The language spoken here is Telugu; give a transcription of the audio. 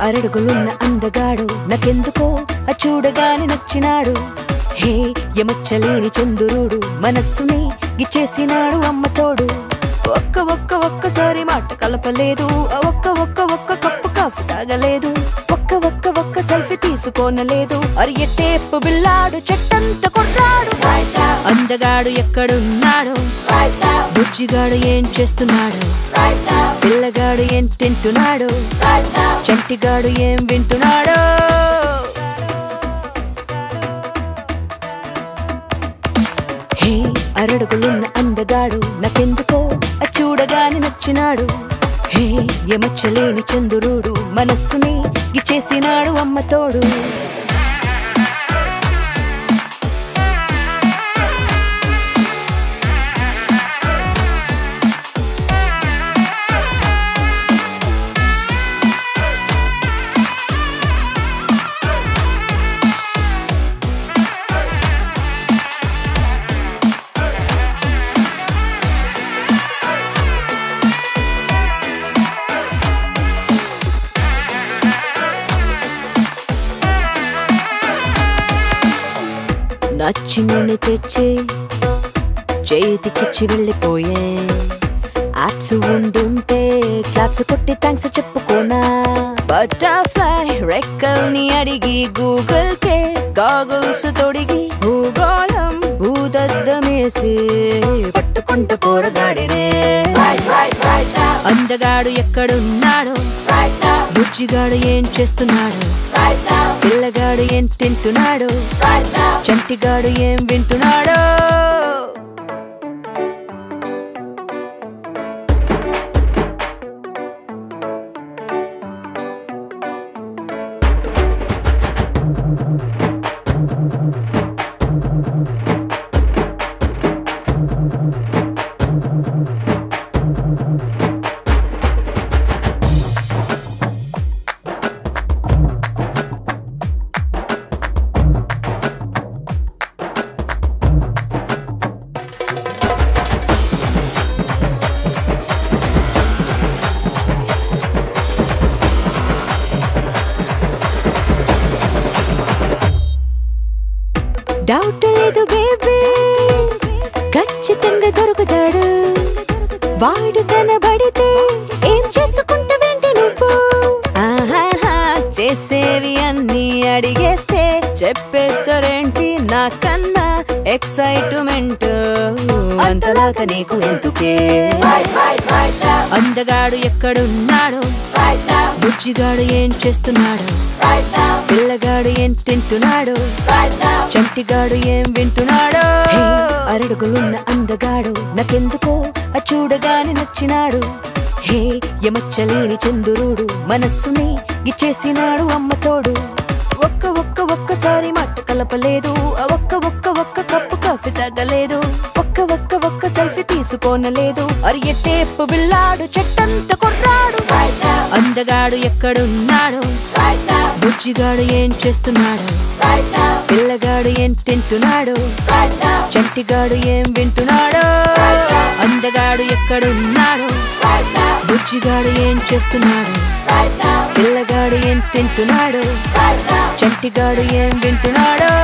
అరడుగులున్న అందగాడు నాకెందుకో ఆ చూడగానే నచ్చినాడు హే ఎమచ్చలేని చంద్రుడు మనస్సుని గిచ్చేసినాడు అమ్మతోడు ఒక్క ఒక్క ఒక్కసారి మాట కలపలేదు ఆ ఒక్క ఒక్క ఒక్క కప్పు కాఫీ తాగలేదు ఒక్క ఒక్క ఒక్క సెల్ఫీ తీసుకోనలేదు అరి ఎట్టేపు బిల్లాడు చెట్టంత కొట్టాడు అందగాడు ఎక్కడున్నాడు బుజ్జిగాడు ఏం చేస్తున్నాడు పిల్లగాడు ఏం తింటున్నాడు చంటిగాడు ఏం వింటున్నాడు హే అరడుగులున్న అందగాడు నాకెందుకో ఆ చూడగానే నచ్చినాడు హే ఎమచ్చలేని చంద్రుడు మనస్సుని గిచ్చేసినాడు అమ్మతోడు నచ్చి నూనె తెచ్చి చేతికిచ్చి వెళ్ళిపోయే యాప్స్ ఉండుంటే క్లాప్స్ కొట్టి థ్యాంక్స్ చెప్పుకోనా బటర్ఫ్లై రెక్కల్ని అడిగి గూగుల్ కే గాగుల్స్ తొడిగి భూగోళం భూదద్దమేసి పట్టుకుంటూ పోరగాడినే అందగాడు ఎక్కడున్నాడు బుజ్జిగాడు ఏం చేస్తున్నాడు పిల్లగాడు ఏం తింటున్నాడు చంటిగాడు ఏం వింటున్నాడు డౌట్ లేదు బేబీ ఖచ్చితంగా దొరుకుతాడు వాడు కనబడితే ఏం చేసుకుంటా వెంట నువ్వు ఆహాహా, చేసేవి అన్ని అడిగేస్తే చెప్పేస్తారేంటి నాకన్నా ఎక్సైట్మెంట్ అంతలాగా నీకు ఎందుకే అందగాడు ఎక్కడున్నాడు బుజ్జిగాడు ఏం చేస్తున్నాడు పిల్లగాడు ఏం తింటున్నాడు చంటిగాడు ఏం వింటున్నాడు అరడుగులున్న అందగాడు నాకెందుకో ఆ చూడగానే నచ్చినాడు హే ఎమచ్చలేని చంద్రుడు మనస్సుని గిచ్చేసినాడు అమ్మతోడు ఒక్క ఒక్క ఒక్కసారి మాట కలపలేదు ఆ ఒక్క ఒక్క ఒక్క కప్పు కాఫీ తాగలేదు ఒక్క ఒక్క ఒక్క సెల్ఫీ తీసుకోనలేదు అరి ఎట్టేపు బిల్లాడు చెట్టంత కొట్టాడు అందగాడు ఎక్కడున్నాడు బుజ్జిగాడు ఏం చేస్తున్నాడు పిల్లగాడు ఏం తింటున్నాడు చంటిగాడు ఏం వింటున్నాడు అందగాడు ఎక్కడున్నాడు బుజ్జిగాడు ఏం చేస్తున్నాడు పిల్లగాడు ఏం తింటున్నాడు చంటిగాడు ఏం వింటున్నాడు